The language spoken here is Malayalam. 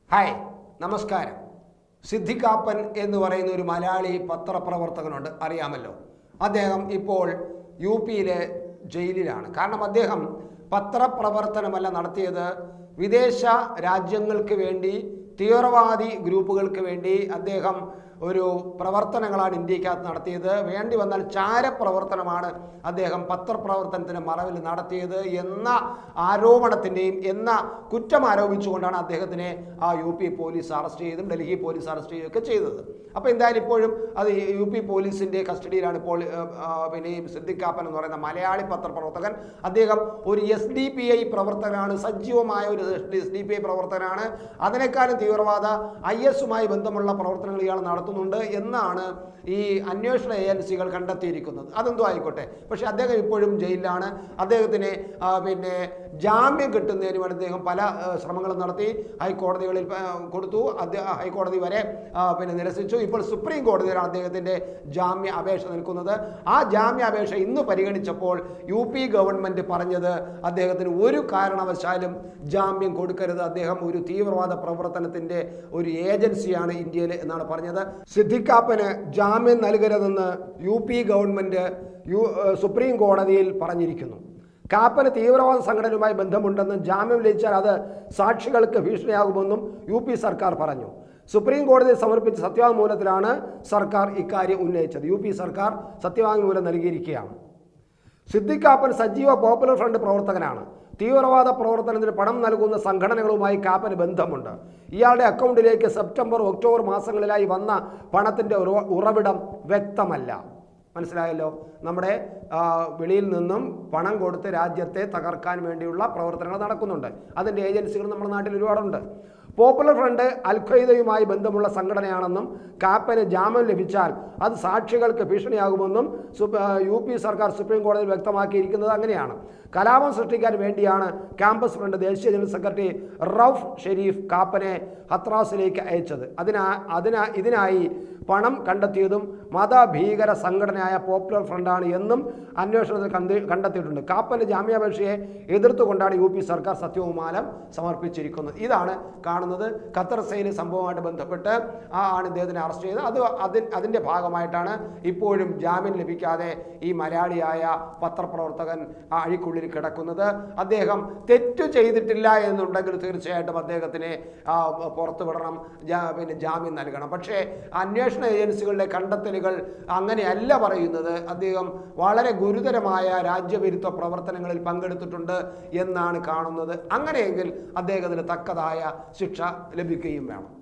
ഹായ് നമസ്കാരം സിദ്ധിക്കാപ്പൻ എന്ന് പറയുന്ന ഒരു മലയാളി പത്രപ്രവർത്തകനുണ്ട് അറിയാമല്ലോ അദ്ദേഹം ഇപ്പോൾ യു പിയിലെ ജയിലിലാണ് കാരണം അദ്ദേഹം പത്രപ്രവർത്തനമല്ല നടത്തിയത് വിദേശ രാജ്യങ്ങൾക്ക് വേണ്ടി തീവ്രവാദി ഗ്രൂപ്പുകൾക്ക് വേണ്ടി അദ്ദേഹം ഒരു പ്രവർത്തനങ്ങളാണ് ഇന്ത്യക്കകത്ത് നടത്തിയത് വേണ്ടി വന്നാൽ ചാരപ്രവർത്തനമാണ് അദ്ദേഹം പത്രപ്രവർത്തനത്തിന് മറവിൽ നടത്തിയത് എന്ന ആരോപണത്തിൻ്റെയും എന്ന കുറ്റം ആരോപിച്ചുകൊണ്ടാണ് അദ്ദേഹത്തിനെ ആ യു പി പോലീസ് അറസ്റ്റ് ചെയ്തും ഡൽഹി പോലീസ് അറസ്റ്റ് ചെയ്യുകയൊക്കെ ചെയ്തത് അപ്പോൾ എന്തായാലും ഇപ്പോഴും അത് യു പി പോലീസിൻ്റെ കസ്റ്റഡിയിലാണ് ഇപ്പോൾ ഏഹ്, ആ, പിന്നെ ഈ സിദ്ദിഖാപ്പൻ എന്ന് പറയുന്ന മലയാളി പത്രപ്രവർത്തകൻ അദ്ദേഹം ഒരു എസ് ഡി പി ഐ പ്രവർത്തകനാണ് സജീവമായ ഒരു എസ് ഡി പി ഐ പ്രവർത്തകനാണ് അതിനേക്കാളും തീവ്രവാദ ഐ എസുമായി ബന്ധമുള്ള പ്രവർത്തനങ്ങൾ ഇയാൾ നടത്തുന്നുണ്ട് എന്നാണ് ഈ അന്വേഷണ ഏജൻസികൾ കണ്ടെത്തിയിരിക്കുന്നത് അതെന്തോ ആയിക്കോട്ടെ പക്ഷേ അദ്ദേഹം ഇപ്പോഴും ജയിലിലാണ് അദ്ദേഹത്തിന് ആ, പിന്നെ ജാമ്യം കിട്ടുന്നതിന് വേണ്ടി അദ്ദേഹം പല ആ, ശ്രമങ്ങളും നടത്തി ഹൈക്കോടതികളിൽ ആ, കൊടുത്തു അദ്ദേഹം ഹൈക്കോടതി വരെ ആ, പിന്നെ നിരസിച്ചു ഇപ്പോൾ സുപ്രീം കോടതിയിലാണ് അദ്ദേഹത്തിൻ്റെ ജാമ്യ അപേക്ഷ നിൽക്കുന്നത് ആ ജാമ്യ അപേക്ഷ ഇന്ന് പരിഗണിച്ചപ്പോൾ യു പി ഗവൺമെൻറ് പറഞ്ഞത് അദ്ദേഹത്തിന് ഒരു കാരണവശാലും ജാമ്യം കൊടുക്കരുത് അദ്ദേഹം ഒരു തീവ്രവാദ പ്രവർത്തനത്തിൻ്റെ ഒരു ഏജൻസിയാണ് ഇന്ത്യയിൽ എന്നാണ് പറഞ്ഞത് സിദ്ദിഖാപ്പന് ജാമ്യം നൽകരുതെന്ന് U P government U eh supreme കോടതിയിൽ പറഞ്ഞിരിക്കുന്നു കാപ്പന് തീവ്രവാദ സംഘടനയുമായി ബന്ധമുണ്ടെന്നും ജാമ്യം ലഭിച്ചാൽ അത് സാക്ഷികൾക്ക് ഭീഷണിയാകുമെന്നും യു പി സർക്കാർ പറഞ്ഞു സുപ്രീം കോടതിയിൽ സമർപ്പിച്ച സത്യവാങ്മൂലത്തിലാണ് സർക്കാർ ഇക്കാര്യം ഉന്നയിച്ചത് യു പി സർക്കാർ സത്യവാങ്മൂലം നൽകിയിരിക്കുകയാണ് സിദ്ദിഖാപ്പൻ സജീവ പോപ്പുലർ ഫ്രണ്ട് പ്രവർത്തകനാണ് തീവ്രവാദ പ്രവർത്തനത്തിന് പണം നൽകുന്ന സംഘടനകളുമായി കാപ്പന് ബന്ധമുണ്ട് ഇയാളുടെ അക്കൗണ്ടിലേക്ക് സെപ്റ്റംബർ ഒക്ടോബർ മാസങ്ങളിലായി വന്ന പണത്തിൻ്റെ ഉറ- ഉറവിടം വ്യക്തമല്ല മനസ്സിലായല്ലോ നമ്മുടെ ആ, വെളിയിൽ നിന്നും പണം കൊടുത്ത് രാജ്യത്തെ തകർക്കാൻ വേണ്ടിയുള്ള പ്രവർത്തനങ്ങൾ നടക്കുന്നുണ്ട് അതിൻ്റെ ഏജൻസികൾ നമ്മുടെ നാട്ടിൽ ഒരുപാടുണ്ട് പോപ്പുലർ ഫ്രണ്ട് അൽഖയ്ദയുമായി ബന്ധമുള്ള സംഘടനയാണെന്നും കാപ്പന് ജാമ്യം ലഭിച്ചാൽ അത് സാക്ഷികൾക്ക് ഭീഷണിയാകുമെന്നും സു- ആ, യു പി സർക്കാർ സുപ്രീം കോടതിയിൽ വ്യക്തമാക്കിയിരിക്കുന്നത് അങ്ങനെയാണ് കലാപം സൃഷ്ടിക്കാൻ വേണ്ടിയാണ് ക്യാമ്പസ് ഫ്രണ്ട് ദേശീയ ജനറൽ സെക്രട്ടറി റൌഫ് ഷെരീഫ് കാപ്പനെ ഹത്രാസിലേക്ക് അയച്ചത് അതിനാ അതിനാ ഇതിനായി പണം കണ്ടെത്തിയതും മതഭീകര സംഘടനയായ പോപ്പുലർ ഫ്രണ്ടാണ് എന്നും അന്വേഷണത്തിൽ കണ്ട് കണ്ടെത്തിയിട്ടുണ്ട് കാപ്പന്റെ ജാമ്യാപേക്ഷയെ എതിർത്തുകൊണ്ടാണ് യു പി സർക്കാർ സത്യവുമാലം സമർപ്പിച്ചിരിക്കുന്നത് ഇതാണ് കാണുന്നത് ഖത്തർ സൈന് സംഭവമായിട്ട് ബന്ധപ്പെട്ട് ആ ആണ് ഇദ്ദേഹത്തിനെ അറസ്റ്റ് ചെയ്തത് അത് അതി അതിൻ്റെ ഭാഗമായിട്ടാണ് ഇപ്പോഴും ജാമ്യം ലഭിക്കാതെ ഈ മലയാളിയായ പത്രപ്രവർത്തകൻ ആ അഴിക്കുള്ളിൽ കിടക്കുന്നത് അദ്ദേഹം തെറ്റു ചെയ്തിട്ടില്ല എന്നുണ്ടെങ്കിൽ തീർച്ചയായിട്ടും അദ്ദേഹത്തിനെ ആ, പുറത്തു വിടണം ജാ- പിന്നെ ജാമ്യം നൽകണം പക്ഷേ അന്വേഷണ ഏജൻസികളുടെ കണ്ടെത്തലുകൾ അങ്ങനെയല്ല പറയുന്നത് അദ്ദേഹം വളരെ ഗുരുതരമായ രാജ്യവിരുദ്ധ പ്രവർത്തനങ്ങളിൽ പങ്കെടുത്തിട്ടുണ്ട് എന്നാണ് കാണുന്നത് അങ്ങനെയെങ്കിൽ അദ്ദേഹത്തിന് തക്കതായ ശിക്ഷ ലഭിക്കുകയും വേണം